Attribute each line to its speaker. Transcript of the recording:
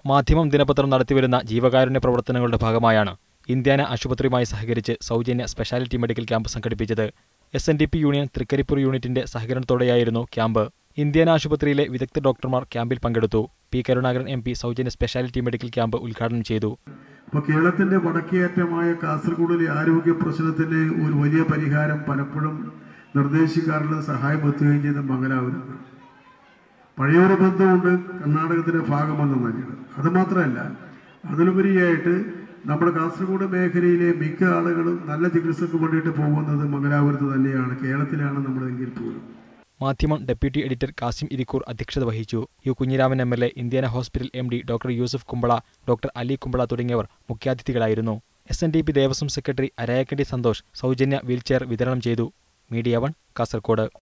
Speaker 1: മാധ്യമം ദിനപത്രം നടത്തിവരുന്ന ജീവകാരുണ്യ പ്രവർത്തനങ്ങളുടെ ഭാഗമായാണ് ഇന്ത്യാന ആശുപത്രിയുമായി സഹകരിച്ച് സൗജന്യ സ്പെഷ്യാലിറ്റി മെഡിക്കൽ ക്യാമ്പ് സംഘടിപ്പിച്ചത് S N D P union Trikaripur യൂണിറ്റിന്റെ സഹകരണത്തോടെയായിരുന്നു ക്യാമ്പ് ഇന്ത്യാന ആശുപത്രിയിലെ വിദഗ്ധ ഡോക്ടർമാർ ക്യാമ്പിൽ പങ്കെടുത്തു പി കരുണാകരൻ എം പി സൗജന്യ സ്പെഷ്യാലിറ്റി മെഡിക്കൽ ക്യാമ്പ് ഉദ്ഘാടനം ചെയ്തു
Speaker 2: അപ്പോൾ കേരളത്തിന്റെ വടക്കേയറ്റമായ കാസർഗോഡിലെ ആരോഗ്യ പ്രശ്നത്തിന് ഒരു വലിയ പരിഹാരം പലപ്പോഴും നിർദ്ദേശിക്കാറുള്ള സഹായം എത്തുകയും ചെയ്ത മംഗലാപുരമാണ് പഴയൊരു ബന്ധമുണ്ട് കർണാടകത്തിന്റെ ഭാഗമെന്ന നിലയിൽ അത് മാത്രമല്ല അതിലുപരിയായിട്ട് നമ്മുടെ കാസർഗോഡ് മേഖലയിലെ മിക്ക ആളുകളും നല്ല ചികിത്സക്ക് വേണ്ടിയിട്ട് പോകുന്നത് മംഗലാപുരത്ത് തന്നെയാണ് കേരളത്തിലാണ് നമ്മളെങ്കിൽ പോലും
Speaker 1: മാധ്യമം ഡെപ്യൂട്ടി എഡിറ്റർ കാസിം ഇരിക്കൂർ അധ്യക്ഷത വഹിച്ചു U Kunhiraman M L A Indiana hospital M D doctor Yusuf Kumbla doctor Ali Kumbla തുടങ്ങിയവർ മുഖ്യാതിഥികളായിരുന്നു S N D P Devaswom secretary Arayakkandi Santhosh സൗജന്യ വീൽചെയർ വിതരണം ചെയ്തു മീഡിയ വൺ കാസർകോട്